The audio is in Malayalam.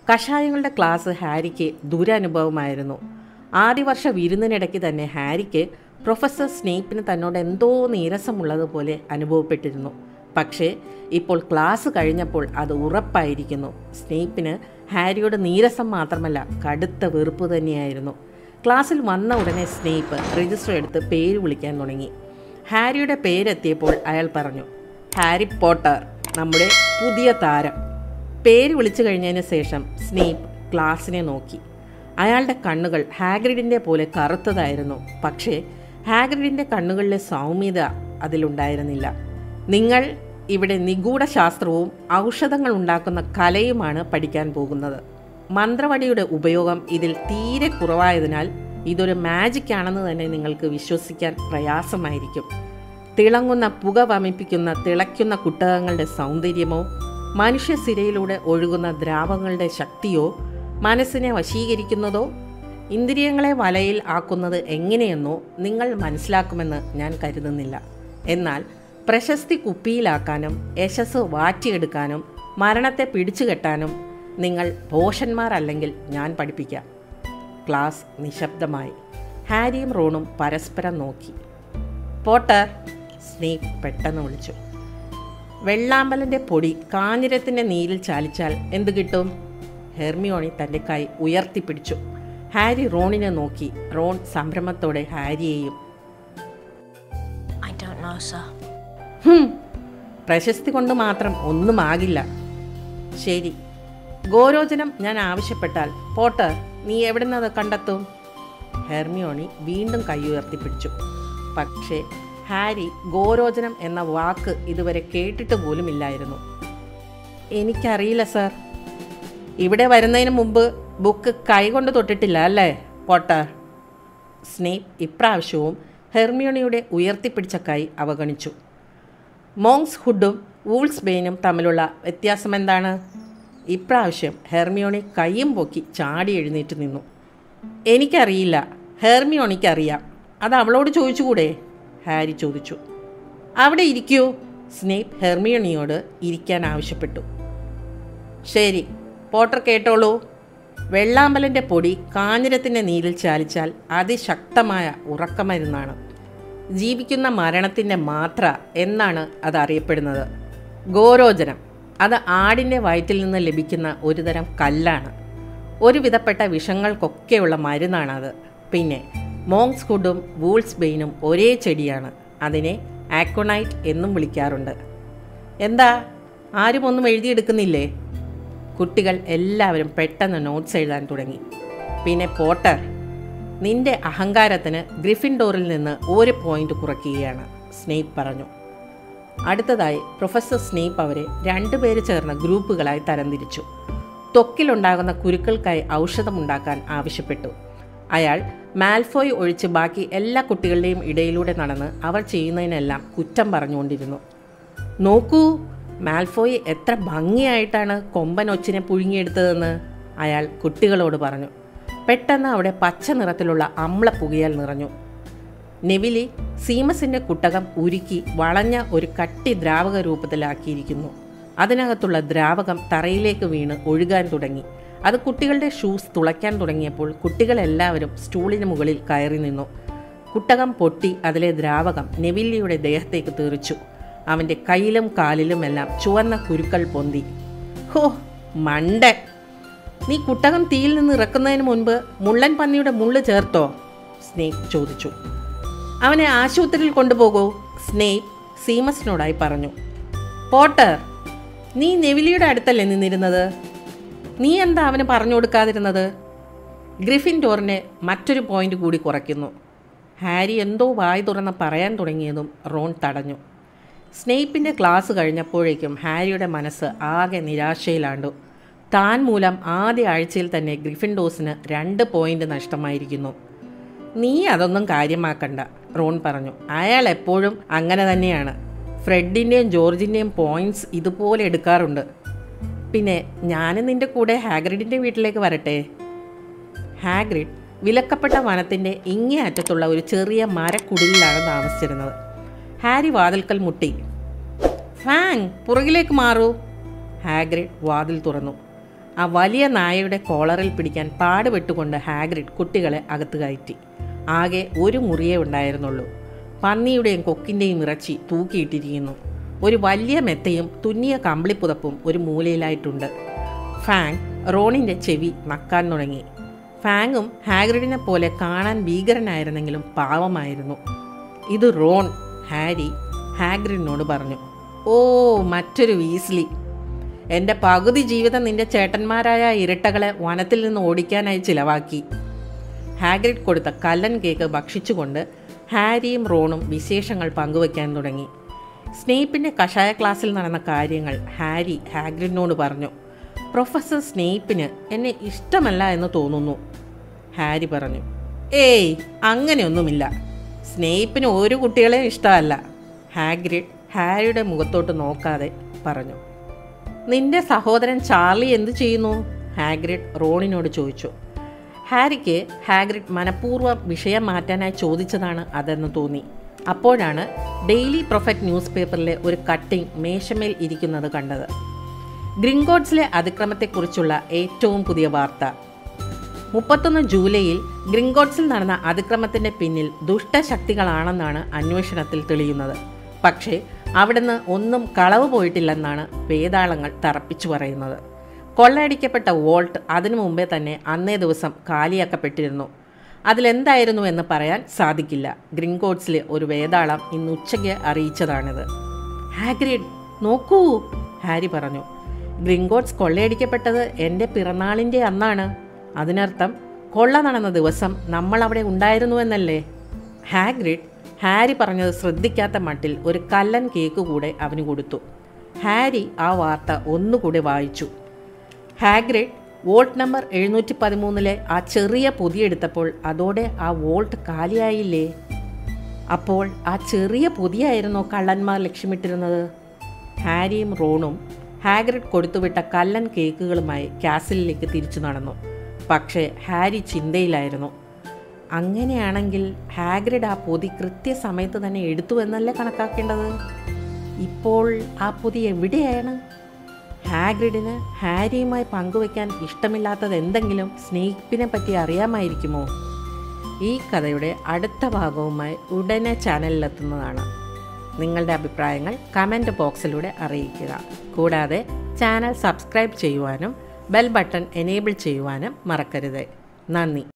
കഷായങ്ങളുടെ ക്ലാസ് ഹാരിക്ക് ദുരനുഭവമായിരുന്നു ആദ്യ വർഷ വിരുന്നിനിടയ്ക്ക് തന്നെ ഹാരിക്ക് പ്രൊഫസർ സ്നേപ്പിന് തന്നോട് എന്തോ നീരസമുള്ളതുപോലെ അനുഭവപ്പെട്ടിരുന്നു പക്ഷേ ഇപ്പോൾ ക്ലാസ് കഴിഞ്ഞപ്പോൾ അത് ഉറപ്പായിരിക്കുന്നു സ്നേപ്പിന് ഹാരിയോട് നീരസം മാത്രമല്ല കടുത്ത വെറുപ്പ് തന്നെയായിരുന്നു ക്ലാസ്സിൽ വന്ന ഉടനെ സ്നേപ്പ് രജിസ്റ്റർ എടുത്ത് പേര് വിളിക്കാൻ തുടങ്ങി ഹാരിയുടെ പേരെത്തിയപ്പോൾ അയാൾ പറഞ്ഞു ഹാരി പോട്ടർ നമ്മുടെ പുതിയ താരം പേര് വിളിച്ചു കഴിഞ്ഞതിന് ശേഷം സ്നേപ്പ് ക്ലാസ്സിനെ നോക്കി അയാളുടെ കണ്ണുകൾ ഹാഗ്രിഡിൻ്റെ പോലെ കറുത്തതായിരുന്നു പക്ഷേ ഹാഗ്രിഡിൻ്റെ കണ്ണുകളിലെ സൗമ്യത അതിലുണ്ടായിരുന്നില്ല നിങ്ങൾ ഇവിടെ നിഗൂഢ ശാസ്ത്രവും ഔഷധങ്ങൾ ഉണ്ടാക്കുന്ന കലയുമാണ് പഠിക്കാൻ പോകുന്നത് മന്ത്രവടിയുടെ ഉപയോഗം ഇതിൽ തീരെ കുറവായതിനാൽ ഇതൊരു മാജിക് ആണെന്ന് തന്നെ നിങ്ങൾക്ക് വിശ്വസിക്കാൻ പ്രയാസമായിരിക്കും തിളങ്ങുന്ന പുക വമിപ്പിക്കുന്ന തിളയ്ക്കുന്ന കുട്ടകങ്ങളുടെ സൗന്ദര്യമോ മനുഷ്യ സിരയിലൂടെ ഒഴുകുന്ന ദ്രാവകങ്ങളുടെ ശക്തിയോ മനസ്സിനെ വശീകരിക്കുന്നതോ ഇന്ദ്രിയങ്ങളെ വലയിൽ ആക്കുന്നത് എങ്ങനെയെന്നോ നിങ്ങൾ മനസ്സിലാക്കുമെന്ന് ഞാൻ കരുതുന്നില്ല എന്നാൽ പ്രശസ്തി കുപ്പിയിലാക്കാനും യശസ് വാറ്റിയെടുക്കാനും മരണത്തെ പിടിച്ചുകെട്ടാനും നിങ്ങൾ ഭോഷന്മാരല്ലെങ്കിൽ ഞാൻ പഠിപ്പിക്കാം ക്ലാസ് നിശബ്ദമായി ഹാരിയും റോണും പരസ്പരം നോക്കി പോട്ടർ സ്നേക് പെട്ടെന്ന് വിളിച്ചു വെള്ളാമ്പലിൻ്റെ പൊടി കാഞ്ഞിരത്തിൻ്റെ നീരിൽ ചാലിച്ചാൽ എന്ത് കിട്ടും ഹെർമിയോണി തൻ്റെ കൈ ഉയർത്തിപ്പിടിച്ചു ഹാരി റോണിനെ നോക്കി റോൺ സംഭ്രമത്തോടെ ഹാരിയെയും I don't know, sir. ഹും, പ്രശസ്തി കൊണ്ട് മാത്രം ഒന്നുമാകില്ല ശരി ഗോരോചനം ഞാൻ ആവശ്യപ്പെട്ടാൽ പോട്ടർ നീ എവിടെ നിന്നത് കണ്ടെത്തും ഹെർമിയോണി വീണ്ടും കൈ ഉയർത്തിപ്പിടിച്ചു പക്ഷേ ഹാരി ഗോരോചനം എന്ന വാക്ക് ഇതുവരെ കേട്ടിട്ട് പോലുമില്ലായിരുന്നു എനിക്കറിയില്ല സാർ ഇവിടെ വരുന്നതിന് മുമ്പ് ബുക്ക് കൈകൊണ്ട് തൊട്ടിട്ടില്ല അല്ലേ പോട്ടർ സ്നേപ്പ് ഇപ്രാവശ്യവും ഹെർമിയോണിയുടെ ഉയർത്തിപ്പിടിച്ച കൈ അവഗണിച്ചു മോങ്സ് ഹുഡും വൂൾസ് ബെയിനും തമ്മിലുള്ള വ്യത്യാസം എന്താണ് ഇപ്രാവശ്യം ഹെർമിയോണി കൈയും പൊക്കി ചാടി എഴുന്നേറ്റ് നിന്നു എനിക്കറിയില്ല ഹെർമിയോണിക്കറിയാം അത് അവളോട് ചോദിച്ചുകൂടെ ഹാരി ചോദിച്ചു അവിടെ ഇരിക്കൂ സ്നേപ്പ് ഹെർമിയോണിയോട് ഇരിക്കാൻ ആവശ്യപ്പെട്ടു ശരി പോട്ടർ കേട്ടോളൂ വെള്ളാമ്പലിൻ്റെ പൊടി കാഞ്ഞിരത്തിൻ്റെ നീരിൽ ചാലിച്ചാൽ അതിശക്തമായ ഉറക്കമരുന്നാണ് ജീവിക്കുന്ന മരണത്തിൻ്റെ മാത്ര എന്നാണ് അത് അറിയപ്പെടുന്നത് ഗോരോചനം അത് ആടിൻ്റെ വയറ്റിൽ നിന്ന് ലഭിക്കുന്ന ഒരുതരം കല്ലാണ് ഒരു വിധപ്പെട്ട വിഷങ്ങൾക്കൊക്കെയുള്ള മരുന്നാണത് പിന്നെ മോങ്സ് ഹുഡും വൂൾസ് ബെയിനും ഒരേ ചെടിയാണ് അതിനെ ആക്വണൈറ്റ് എന്നും വിളിക്കാറുണ്ട് എന്താ ആരും ഒന്നും എഴുതിയെടുക്കുന്നില്ലേ കുട്ടികൾ എല്ലാവരും പെട്ടെന്ന് നോട്ട്സ് എഴുതാൻ തുടങ്ങി പിന്നെ പോട്ടർ നിന്റെ അഹങ്കാരത്തിന് ഗ്രിഫിൻഡോറിൽ നിന്ന് ഒരു പോയിന്റ് കുറയ്ക്കുകയാണ് സ്നേപ്പ് പറഞ്ഞു അടുത്തതായി പ്രൊഫസർ സ്നേപ്പ് അവരെ രണ്ടുപേര് ചേർന്ന ഗ്രൂപ്പുകളായി തരംതിരിച്ചു ത്വക്കിലുണ്ടാകുന്ന കുരുക്കൾക്കായി ഔഷധമുണ്ടാക്കാൻ ആവശ്യപ്പെട്ടു അയാൾ മാൽഫോയ് ഒഴിച്ച് ബാക്കി എല്ലാ കുട്ടികളുടെയും ഇടയിലൂടെ നടന്ന് അവർ ചെയ്യുന്നതിനെല്ലാം കുറ്റം പറഞ്ഞുകൊണ്ടിരുന്നു നോക്കൂ മാൽഫോയ് എത്ര ഭംഗിയായിട്ടാണ് കൊമ്പൻ ഒച്ചിനെ പുഴുങ്ങിയെടുത്തതെന്ന് അയാൾ കുട്ടികളോട് പറഞ്ഞു പെട്ടെന്ന് അവിടെ പച്ച നിറത്തിലുള്ള അമ്ലപ്പുകയാൽ നിറഞ്ഞു നെവിലി സീമസിൻ്റെ കുട്ടകം ഉരുക്കി വളഞ്ഞ ഒരു കട്ടി ദ്രാവക രൂപത്തിലാക്കിയിരിക്കുന്നു അതിനകത്തുള്ള ദ്രാവകം തറയിലേക്ക് വീണ് ഒഴുകാൻ തുടങ്ങി അത് കുട്ടികളുടെ ഷൂസ് തുളയ്ക്കാൻ തുടങ്ങിയപ്പോൾ കുട്ടികളെല്ലാവരും സ്റ്റൂളിന് മുകളിൽ കയറി നിന്നു കുട്ടകം പൊട്ടി അതിലെ ദ്രാവകം നെവില്ലിയുടെ ദേഹത്തേക്ക് തെറിച്ചു അവൻ്റെ കയ്യിലും കാലിലുമെല്ലാം ചുവന്ന കുരുക്കൾ പൊന്തി ഹോ മണ്ടൻ നീ കുട്ടകം തീയിൽ നിന്ന് ഇറക്കുന്നതിന് മുൻപ് മുള്ളൻ പന്നിയുടെ മുള്ള് ചേർത്തോ സ്നേക് ചോദിച്ചു അവനെ ആശുപത്രിയിൽ കൊണ്ടുപോകൂ സ്നേക് സീമസിനോടായി പറഞ്ഞു പോട്ടർ നീ നെവിലിയുടെ അടുത്തല്ലേ നിന്നിരുന്നത് നീ എന്താ അവന് പറഞ്ഞു കൊടുക്കാതിരുന്നത് ഗ്രിഫിൻ ഡോറിനെ മറ്റൊരു പോയിന്റ് കൂടി കുറയ്ക്കുന്നു ഹാരി എന്തോ വായി തുറന്ന് പറയാൻ തുടങ്ങിയതും റോൺ തടഞ്ഞു സ്നേഹിപ്പിൻ്റെ ക്ലാസ് കഴിഞ്ഞപ്പോഴേക്കും ഹാരിയുടെ മനസ്സ് ആകെ നിരാശയിലാണ്ടു താൻ മൂലം ആദ്യ ആഴ്ചയിൽ തന്നെ ഗ്രിഫിൻഡോസിന് രണ്ട് പോയിന്റ് നഷ്ടമായിരിക്കുന്നു നീ അതൊന്നും കാര്യമാക്കണ്ട റോൺ പറഞ്ഞു അയാൾ എപ്പോഴും അങ്ങനെ തന്നെയാണ് ഫ്രെഡിൻ്റെയും ജോർജിൻ്റെയും പോയിന്റ്സ് ഇതുപോലെ എടുക്കാറുണ്ട് പിന്നെ ഞാനും നിൻ്റെ കൂടെ ഹാഗ്രിഡിൻ്റെ വീട്ടിലേക്ക് വരട്ടെ ഹാഗ്രിഡ് വിലക്കപ്പെട്ട വനത്തിൻ്റെ ഇങ്ങേ അറ്റത്തുള്ള ഒരു ചെറിയ മരക്കുടിലാണ് താമസിച്ചിരുന്നത് ഹാരി വാതിൽക്കൽ മുട്ടി ഫാങ് പുറകിലേക്ക് മാറൂ ഹാഗ്രിഡ് വാതിൽ തുറന്നു ആ വലിയ നായയുടെ കോളറിൽ പിടിക്കാൻ പാടുപെട്ടുകൊണ്ട് ഹാഗ്രിഡ് കുട്ടികളെ അകത്ത് കയറ്റി ആകെ ഒരു മുറിയേ ഉണ്ടായിരുന്നുള്ളൂ പന്നിയുടെയും കൊക്കിൻ്റെയും ഇറച്ചി തൂക്കിയിട്ടിരിക്കുന്നു ഒരു വലിയ മെത്തയും തുന്നിയ കമ്പിളിപ്പുതപ്പും ഒരു മൂലയിലായിട്ടുണ്ട് ഫാങ് റോണിൻ്റെ ചെവി നക്കാൻ തുടങ്ങി ഫാങ്ങും ഹാഗ്രിഡിനെ പോലെ കാണാൻ ഭീകരനായിരുന്നെങ്കിലും പാവമായിരുന്നു ഇത് റോൺ ഹാരി ഹാഗ്രിഡിനോട് പറഞ്ഞു ഓ മറ്റൊരു വീസ്ലി എൻ്റെ പകുതി ജീവിതം നിന്റെ ചേട്ടന്മാരായ ഇരട്ടകളെ വനത്തിൽ നിന്ന് ഓടിക്കാനായി ചിലവാക്കി ഹാഗ്രിഡ് കൊടുത്ത കല്ലൻ കേക്ക് ഭക്ഷിച്ചുകൊണ്ട് ഹാരിയും റോണും വിശേഷങ്ങൾ പങ്കുവയ്ക്കാൻ തുടങ്ങി സ്നേഹിപ്പിൻ്റെ കഷായ ക്ലാസ്സിൽ നടന്ന കാര്യങ്ങൾ ഹാരി ഹാഗ്രിഡിനോട് പറഞ്ഞു പ്രൊഫസർ സ്നേഹിപ്പിന് എന്നെ ഇഷ്ടമല്ല എന്ന് തോന്നുന്നു ഹാരി പറഞ്ഞു ഏയ് അങ്ങനെയൊന്നുമില്ല സ്നേഹിപ്പിന് ഒരു കുട്ടികളെയും ഇഷ്ടമല്ല ഹാഗ്രിഡ് ഹാരിയുടെ മുഖത്തോട്ട് നോക്കാതെ പറഞ്ഞു നിന്റെ സഹോദരൻ ചാർലി എന്ത് ചെയ്യുന്നു ഹാഗ്രിഡ് റോണിനോട് ചോദിച്ചു ഹാരിക്ക് ഹാഗ്രിഡ് മനഃപൂർവ്വം വിഷയം മാറ്റാനായി ചോദിച്ചതാണ് അതെന്ന് തോന്നി അപ്പോഴാണ് ഡെയിലി പ്രൊഫറ്റ് ന്യൂസ് പേപ്പറിലെ ഒരു കട്ടിംഗ് മേശമേൽ ഇരിക്കുന്നത് കണ്ടത് ഗ്രിങ്കോഡ്സിലെ അതിക്രമത്തെക്കുറിച്ചുള്ള ഏറ്റവും പുതിയ വാർത്ത മുപ്പത്തൊന്ന് ജൂലൈയിൽ ഗ്രിങ്കോഡ്സിൽ നടന്ന അതിക്രമത്തിന്റെ പിന്നിൽ ദുഷ്ടശക്തികളാണെന്നാണ് അന്വേഷണത്തിൽ തെളിയുന്നത് പക്ഷേ അവിടുന്ന് ഒന്നും കളവ് പോയിട്ടില്ലെന്നാണ് വേതാളങ്ങൾ തറപ്പിച്ചു പറയുന്നത് കൊള്ളയടിക്കപ്പെട്ട വോൾട്ട് അതിനു മുമ്പേ തന്നെ അന്നേ ദിവസം കാലിയാക്കപ്പെട്ടിരുന്നു അതിലെന്തായിരുന്നു എന്ന് പറയാൻ സാധിക്കില്ല ഗ്രിങ്കോഡ്സിലെ ഒരു വേതാളം ഇന്ന് ഉച്ചയ്ക്ക് അറിയിച്ചതാണിത് ഹാഗ്രിഡ് നോക്കൂ ഹാരി പറഞ്ഞു ഗ്രിങ്കോഡ്സ് കൊള്ളയടിക്കപ്പെട്ടത് എൻ്റെ പിറന്നാളിൻ്റെ അന്നാണ് അതിനർത്ഥം കൊള്ള നടന്ന ദിവസം നമ്മൾ അവിടെ ഉണ്ടായിരുന്നുവെന്നല്ലേ ഹാഗ്രിഡ് ഹാരി പറഞ്ഞത് ശ്രദ്ധിക്കാത്ത മട്ടിൽ ഒരു കല്ലൻ കേക്ക് കൂടെ അവന് കൊടുത്തു ഹാരി ആ വാർത്ത ഒന്നുകൂടി വായിച്ചു ഹാഗ്രിഡ് വോൾട്ട് നമ്പർ എഴുന്നൂറ്റി പതിമൂന്നിലെ ആ ചെറിയ പൊതിയെടുത്തപ്പോൾ അതോടെ ആ വോൾട്ട് കാലിയായില്ലേ അപ്പോൾ ആ ചെറിയ പൊതിയായിരുന്നോ കള്ളന്മാർ ലക്ഷ്യമിട്ടിരുന്നത് ഹാരിയും റോണും ഹാഗ്രിഡ് കൊടുത്തുവിട്ട കല്ലൻ കേക്കുകളുമായി കാസിലിലേക്ക് തിരിച്ചു നടന്നു പക്ഷേ ഹാരി ചിന്തയിലായിരുന്നു അങ്ങനെയാണെങ്കിൽ ഹാഗ്രിഡ് ആ പൊതി കൃത്യസമയത്ത് തന്നെ എടുത്തു എന്നല്ലേ കണക്കാക്കേണ്ടത് ഇപ്പോൾ ആ പൊതി എവിടെയാണ് ഹാഗ്രിഡിന് ഹാരിയുമായി പങ്കുവയ്ക്കാൻ ഇഷ്ടമില്ലാത്തത് എന്തെങ്കിലും സ്നേഹിപ്പിനെ പറ്റി അറിയാമായിരിക്കുമോ ഈ കഥയുടെ അടുത്ത ഭാഗവുമായി ഉടനെ ചാനലിലെത്തുന്നതാണ് നിങ്ങളുടെ അഭിപ്രായങ്ങൾ കമൻറ്റ് ബോക്സിലൂടെ അറിയിക്കുക കൂടാതെ ചാനൽ സബ്സ്ക്രൈബ് ചെയ്യുവാനും ബെൽ ബട്ടൺ എനേബിൾ ചെയ്യുവാനും മറക്കരുത് നന്ദി